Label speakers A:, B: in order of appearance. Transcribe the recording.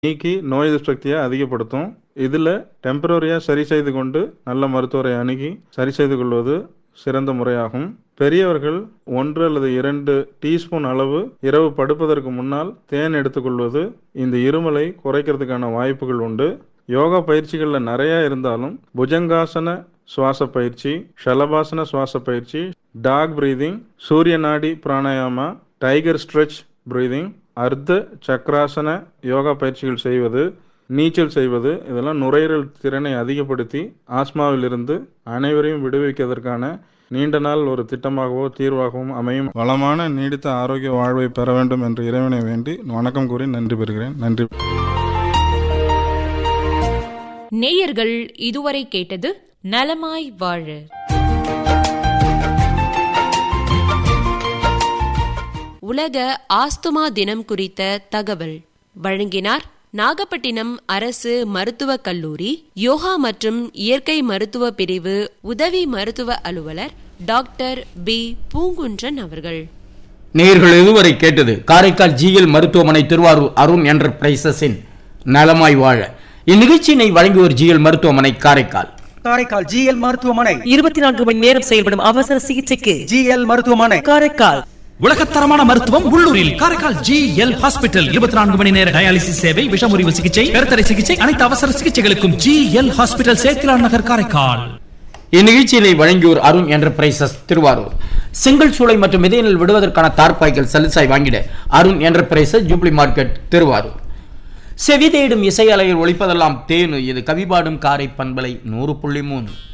A: நீக்கி நோய் எதிர்ப்பு சக்தியை அதிகப்படுத்தும் இதில் டெம்பரரியாக சரி செய்து கொண்டு நல்ல மருத்துவரை அணுகி சரி செய்து கொள்வது சிறந்த முறையாகும் பெரியவர்கள் ஒன்று அல்லது இரண்டு டீஸ்பூன் அளவு இரவு படுப்பதற்கு முன்னால் தேன் எடுத்துக்கொள்வது இந்த இருமலை குறைக்கிறதுக்கான வாய்ப்புகள் உண்டு யோகா பயிற்சிகளில் நிறையா இருந்தாலும் புஜங்காசன சுவாச பயிற்சி ஷலபாசன சுவாச பயிற்சி டாக் பிரீதிங் சூரிய நாடி பிராணாயாமா டைகர் ஸ்ட்ரெச் பிரீதிங் அர்த்த சக்கராசன யோகா பயிற்சிகள் செய்வது நீச்சல் செய்வது இதெல்லாம் நுரையீரல் திறனை அதிகப்படுத்தி ஆஸ்மாவிலிருந்து அனைவரையும் விடுவிப்பதற்கான நீண்ட நாள் ஒரு திட்டமாகவோ தீர்வாகவும் அமையும் வளமான நீடித்த ஆரோக்கிய வாழ்வை பெற வேண்டும் என்று இறைவனை வேண்டி வணக்கம் கூறி நன்றி பெறுகிறேன் நன்றி
B: நேயர்கள் இதுவரை கேட்டது நலமாய் வாழ உலக ஆஸ்துமா தினம் குறித்த தகவல் வழங்கினார் நாகப்பட்டினம் அரசு மருத்துவக் கல்லூரி யோகா மற்றும் இயற்கை மருத்துவ பிரிவு உதவி மருத்துவ அலுவலர் டாக்டர் பி பூங்குன்றன் அவர்கள்
C: நேர்கள் இதுவரை கேட்டது காரைக்கால் ஜிஎல் மருத்துவமனை திருவாரூர் அருண் என்டர்பிரைசஸின் நலமாய் வாழ இந்நிகழ்ச்சியினை வழங்குவோர் ஜிஎல் மருத்துவமனை காரைக்கால்
D: காரைக்கால் ஜிஎல் மருத்துவமனை
E: இருபத்தி நான்கு மணி நேரம் செயல்படும் அவசர சிகிச்சைக்கு
D: ஜிஎல் மருத்துவமனை
E: காரைக்கால்
F: உலகத்தரமான மருத்துவம் உள்ளூரில் காரைக்கால் ஜி எல் ஹாஸ்பிட்டல் இருபத்தி நான்கு மணி நேர டயாலிசிஸ் சேவை விஷமுறிவு சிகிச்சை கருத்தடை சிகிச்சை அனைத்து அவசர சிகிச்சைகளுக்கும் G L hospital Sethilan Nagar Karaikal
C: இந்நிகழ்ச்சியினை வழங்கியோர் அருண் என்டர்பிரைசஸ் திருவாரூர் செங்கல் சூளை மற்றும் விதைநெல் விடுவதற்கான தார்ப்பாய்கள் சலுசாய் வாங்கிட Arun enterprises jubilee market Thiruvarur செவி தேடும் இசை அலையில் ஒழிப்பதெல்லாம் தேனு இது கவிபாடும் காரை பண்பலை நூறு புள்ளி மூணு